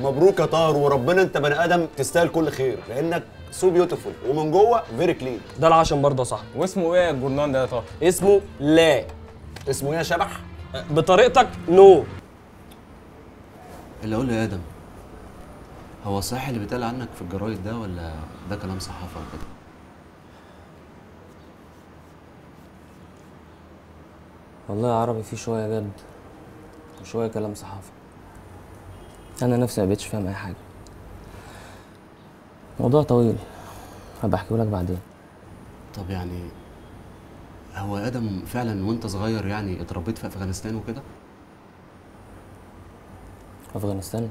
مبروك يا طاهر وربنا انت بني ادم تستاهل كل خير لانك سو بيوتيفول ومن جوه فيري كلين ده العشم برضه يا صاحبي واسمه ايه الجورنان ده يا طه اسمه لا اسمه ايه يا شبح؟ بطريقتك نو اللي اقول له يا ادم هو صحيح اللي بيتقال عنك في الجرايد ده ولا ده كلام صحافه وكده والله يا عربي في شويه جد وشويه كلام صحافه انا نفسي ما بقتش فاهم اي حاجه موضوع طويل هبقى احكيه لك بعدين طب يعني هو يا ادم فعلا وانت صغير يعني اتربيت في افغانستان وكده افغانستان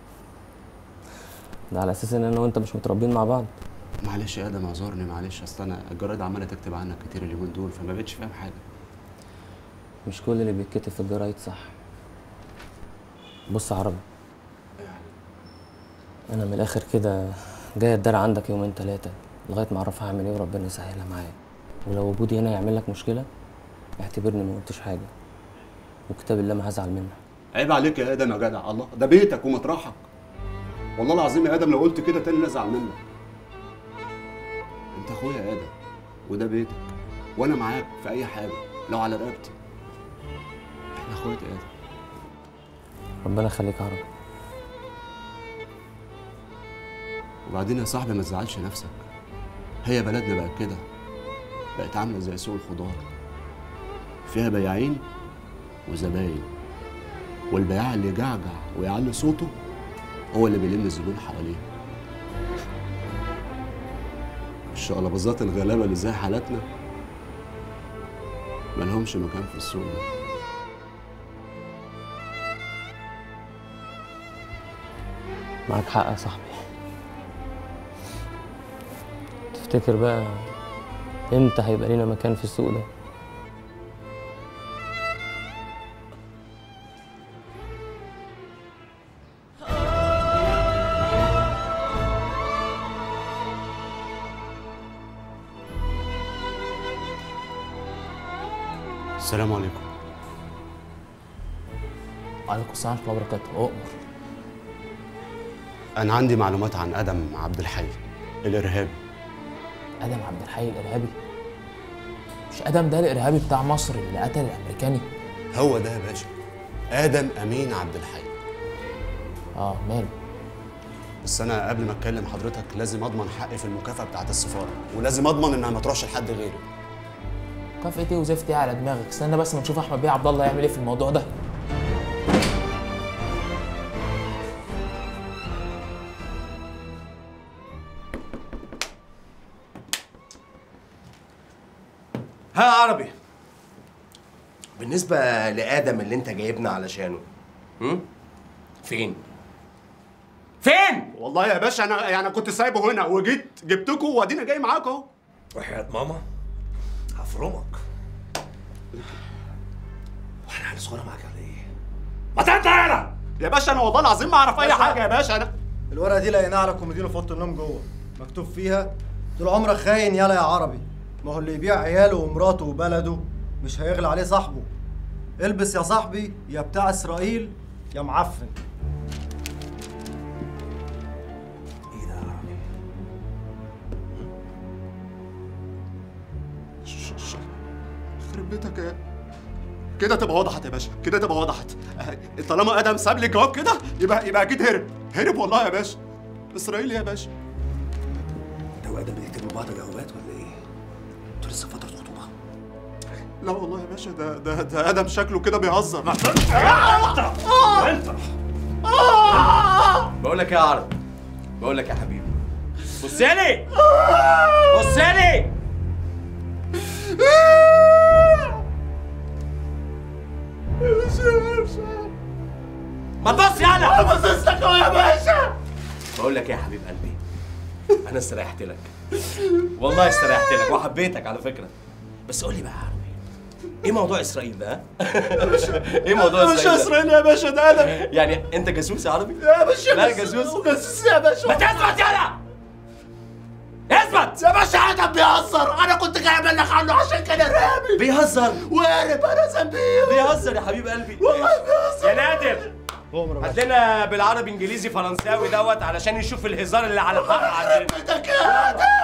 ده على اساس ان انا وانت مش متربيين مع بعض معلش يا ادم اعذرني معلش اصل انا الجرايد عماله تكتب عنك كتير اليومين دول فما بقتش فاهم حاجه مش كل اللي بيتكتب في الجرايد صح بص يا عربي انا من الاخر كده جاي اتدار عندك يومين ثلاثه لغايه ما اعرف هعمل ايه وربنا يسهلها معايا ولو وجودي هنا يعمل لك مشكله اعتبرني ما قلتش حاجه وكتاب الله ما هزعل منك عيب عليك يا ادم يا جدع الله ده بيتك ومطرحك والله العظيم يا ادم لو قلت كده تاني لا ازعل منك انت اخويا يا ادم وده بيتك وانا معاك في اي حاجه لو على رقبتي احنا اخوات يا ادم ربنا يخليك يا عربي وبعدين يا صاحبي ما تزعلش نفسك هي بلدنا بقت كده بقت عامله زي سوق الخضار فيها بياعين وزباين والبياع اللي يجعجع ويعلي صوته هو اللي بيلم الزبون حواليه الشقلباظات الغلابه اللي زي حالاتنا ملهمش مكان في السوق ده معاك حق يا صاحبي تفتكر بقى امتى هيبقى لينا مكان في السوق ده السلام عليكم وعليكم السلام ورحمه الله وبركاته اؤمر انا عندي معلومات عن ادم عبد الحي الارهابي ادم عبد الحي الارهابي مش ادم ده الارهابي بتاع مصر اللي قتل الامريكاني هو ده يا باشا ادم امين عبد الحي اه ماله بس انا قبل ما اتكلم حضرتك لازم اضمن حقي في المكافاه بتاعت السفاره ولازم اضمن انها ما تروحش لحد غيري كافئة ايه وزفت ايه على دماغك استنى بس ما نشوف احمد بيه عبد الله هيعمل ايه في الموضوع ده ها يا عربي بالنسبة لآدم اللي أنت جايبنا علشانه هم؟ فين؟ فين؟ والله يا باشا انا يعني كنت سايبه هنا وجيت جبتكم وادينا جاي معاكم اهو وحياة ماما هفرمك واحنا هنصغر معاك على ايه؟ ما تنت هنا يا باشا انا والله العظيم ما اعرف اي حاجه يا باشا انا الورقه دي لقيناها على كوميدينو في اوضه النوم جوه مكتوب فيها طول عمرك خاين يالا يا عربي ما هو اللي يبيع عياله ومراته وبلده مش هيغلى عليه صاحبه البس يا صاحبي يا بتاع اسرائيل يا معفن ايه ده يا عربي؟ يخرب بيتك يا كده تبقى وضحت يا باشا كده تبقى وضحت آه، طالما ادم ساب لي جواب كده يبقى يبقى اكيد هرب هرب والله يا باشا اسرائيل يا باشا انت وادم بتكتبوا لبعض جوابات ولا ايه؟ انتوا لسه فترة خطوبة؟ لا والله يا باشا ده ده ده ادم شكله كده بيهزر بقول لك إيه يا عربي بقول لك يا حبيبي بص لي بص لي ما تبص يالا بص لك يا باشا بقول لك ايه يا حبيب قلبي انا استريحت لك والله استريحت لك وحبيتك على فكره بس قول لي بقى يا عربي ايه موضوع اسرائيل ده ها؟ ايه موضوع مش اسرائيل ده؟ اسرائيل يا باشا ده ادم يعني انت جاسوس يا عربي يا باشا لا جاسوس- جاسوس جاسوس يا باشا ما تثبت يالا اثبت يا باشا ادم بيهزر انا كنت جاي ابلغ عنه عشان كده ارهابي بيهزر وارب انا ذنبي بيهزر يا حبيب قلبي والله بيهزر يا نادر أؤمر يا هات باشا. لنا بالعربي انجليزي فرنساوي دوت علشان يشوف الهزار اللي على حق عندنا